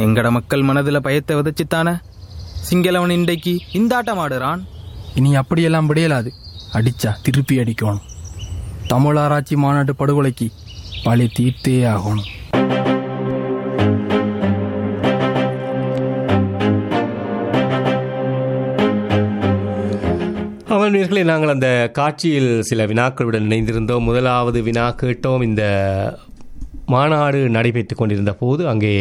எங்கட மக்கள் மனதுல பயத்தை விதைச்சுத்தானே சிங்களவன் இன்றைக்கு இந்த ஆட்டம் ஆடுறான் இனி அப்படியெல்லாம் விடையலாது அடிச்சா திருப்பி அடிக்கணும் தமிழ் ஆராய்ச்சி மாநாட்டு படுகொலைக்கு பழி தீர்த்தே ஆகணும் அவன்வீர்களே நாங்கள் அந்த காட்சியில் சில வினாக்களுடன் இணைந்திருந்தோம் முதலாவது வினா கேட்டோம் இந்த மாநாடு நடைபெற்று கொண்டிருந்த போது அங்கே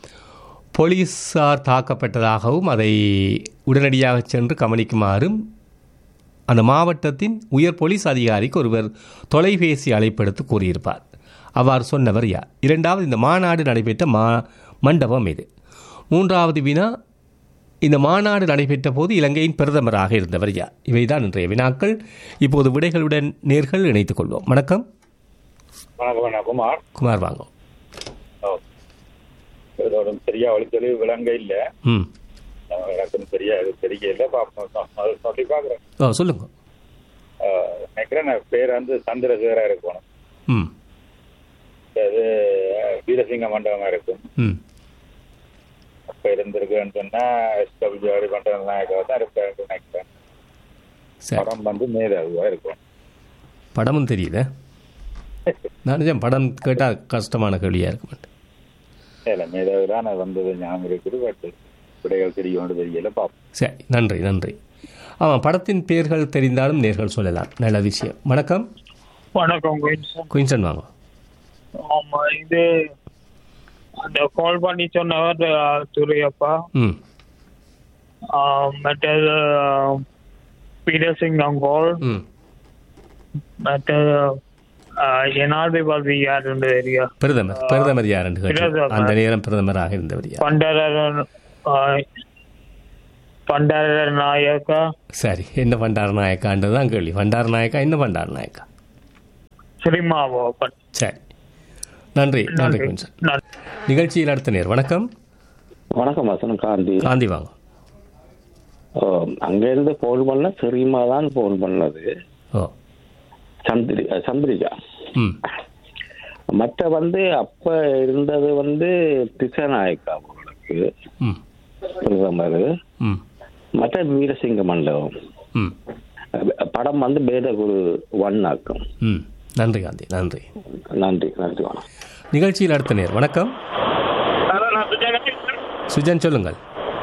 போலீஸார் தாக்கப்பட்டதாகவும் அதை உடனடியாக சென்று கவனிக்குமாறும் அந்த மாவட்டத்தின் உயர் போலீஸ் அதிகாரிக்கு ஒருவர் தொலைபேசி அழைப்பெடுத்து கூறியிருப்பார் அவ்வாறு சொன்னவர் யார் இரண்டாவது இந்த மாநாடு நடைபெற்ற மா மண்டபம் இது மூன்றாவது வினா இந்த மாநாடு நடைபெற்ற போது இலங்கையின் பிரதமராக இருந்தவர் யார் இவைதான் இன்றைய வினாக்கள் இப்போது விடைகளுடன் நேர்கள் இணைத்துக் கொள்வோம் வணக்கம் வணக்கம் அண்ணா குமார் குமார் வாங்க ஓ. இதோட சரியா வழித்தொழிவு விளங்க இல்ல ம் அஹ் எனக்கும் சரியா இது தெரியல பாப்போம் அது சொல்லி பாக்குறேன் ஓ சொல்லுங்க அஹ் நினைக்கிறேன் நான் பேர் வந்து சந்திரசேகரா இருக்கணும் ம் அது அஹ், வீரசிங்க மண்டபமா இருக்கும் ம் அப்ப இருந்திருக்குன்னு சொன்னா எஸ்டபிள்யூஆர் மண்டப நாயக்காக தான் இருப்பாரு நினைக்கிறேன் சரி படம் வந்து மேதாவியா இருக்கும் படமும் தெரியுது நான் நிஜம் படம் கேட்டால் கஷ்டமான கேள்வியாக இருக்க மாட்டேன் இல்ல மேதாவி தான் வந்தது ஞாபகம் இருக்குது பட் விடைகள் தெரியும் தெரியல பாப்போம் சரி நன்றி நன்றி ஆமாம் படத்தின் பெயர்கள் தெரிந்தாலும் நேர்கள் சொல்லலாம் நல்ல விஷயம் வணக்கம் வணக்கம் குயின்சன் குயின்சன் வாங்க ஆமா இது அந்த கால் பண்ணி சொன்னவர் அஹ், துரையப்பா ம் ஆஹ், மற்றது அஹ், பீட்டர் சிங் அங்கோல் ம் மற்றது அஹ், ஜனாதிபதி யாருன்னு தெரியா பிரதமர் பிரதமர் யார் என்று கேட்டேன். பிரதமர். அந்த நேரம் பிரதமராக இருந்தவர் யார் பண்டரன் அஹ், பண்டர நாயக்கா சரி என்ன பண்டார நாயக்கான்றது தான் கேள்வி பண்டார நாயக்கா என்ன பண்டார நாயக்கா ஸ்ரீமாவோபன் சரி நன்றி நன்றி குயின்சன் நன்றி நிகழ்ச்சியில் அடுத்த நேர் வணக்கம் வணக்கம் வசனம் காந்தி காந்தி வாங்க ஓ, அங்க இருந்து போன் பண்ண செரிமா தான் போன் பண்ணது ஓ சந்திரி சந்திரிகா ம் மற்ற வந்து அப்ப இருந்தது வந்து திசநாயக்கா அவர்களுக்கு ம் பிரதமர் ம் மற்ற வீரசிங்க மண்டபம் ம் படம் வந்து பேதகுரு ஒன் ஆக்கும் ம் நன்றி காந்தி நன்றி நன்றி நன்றி வணக்கம் நிகழ்ச்சியில் அடுத்த நேர் வணக்கம் சுஜன் சொல்லுங்கள்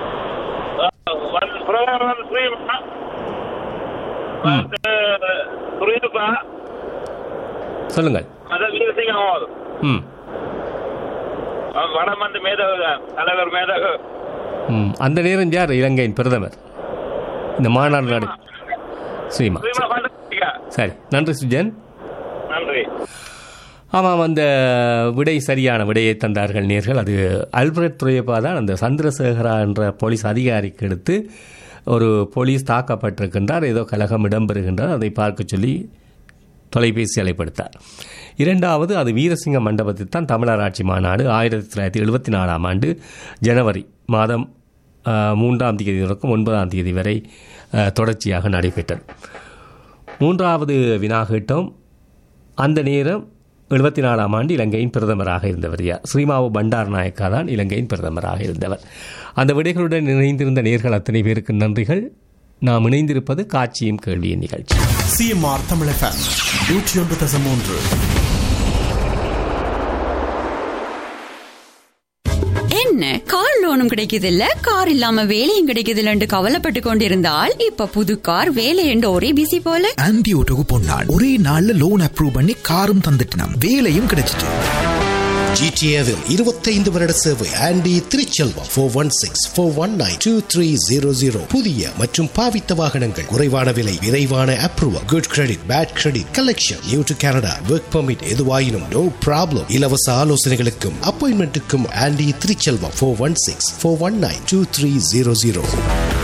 சொல்லுங்கள் ம் வடம் வந்து மேதகு தலைவர் மேதகு ம் அந்த நேரம் யார் இலங்கையின் பிரதமர் இந்த மாநாடு நடு ஸ்ரீமா சரி நன்றி சுஜன் நன்றி ஆமாம் அந்த விடை சரியான விடையை தந்தார்கள் நேர்கள் அது அல்பர்ட் துரையப்பா தான் அந்த சந்திரசேகரா என்ற போலீஸ் அதிகாரிக்கு எடுத்து ஒரு போலீஸ் தாக்கப்பட்டிருக்கின்றார் ஏதோ கலகம் இடம்பெறுகின்றார் அதை பார்க்க சொல்லி தொலைபேசி அழைப்படுத்தார் இரண்டாவது அது வீரசிங்க மண்டபத்தில் தான் தமிழராட்சி மாநாடு ஆயிரத்தி தொள்ளாயிரத்தி எழுபத்தி நாலாம் ஆண்டு ஜனவரி மாதம் ஆஹ், மூன்றாம் தேதி தொடக்கம் ஒன்பதாம் தேதி வரை ஆஹ், தொடர்ச்சியாக நடைபெற்றது மூன்றாவது வினா கேட்டோம் அந்த நேரம் எழுபத்தி நாலாம் ஆண்டு இலங்கையின் பிரதமராக இருந்தவர் யார் ஸ்ரீமாவு பண்டார் நாயக்கா தான் இலங்கையின் பிரதமராக இருந்தவர் அந்த விடைகளுடன் இணைந்திருந்த நேர்கள் அத்தனை பேருக்கு நன்றிகள் நாம் இணைந்திருப்பது காட்சியும் கேள்வியின் நிகழ்ச்சி சிஎம்ஆர் தமிழ் எஃப்எம் நூற்றி ஒன்று தசம் மூன்று என்ன கார் லோனும் கிடைக்குது இல்ல கார் இல்லாம வேலையும் கிடைக்குது இல்லன்னு கவலைப்பட்டு கொண்டிருந்தால் இப்ப புது கார் வேலை என்று ஒரே பிசி போல ஆன்டி ஓட்டோக்கு பொன்னாள் ஒரே நாள்ல லோன் அப்ரூவ் பண்ணி காரும் தந்துட்டினாம் வேலையும் கிடைச்சிட்டு ஜிடிஏவில் இருபத்தைந்து வருட சேவை Andy Thiruchelvam four one six four one nine two three zero zero புதிய மற்றும் பாவித்த வாகனங்கள் குறைவான விலை விரைவான approval good credit bad credit collection new to Canada work permit எதுவாயினும் நோ ப்ராப்ளம் இலவச ஆலோசனைகளுக்கும் அப்பாயின்மெண்ட்டுக்கும் Andy Thiruchelvam four one six four one nine two three zero zero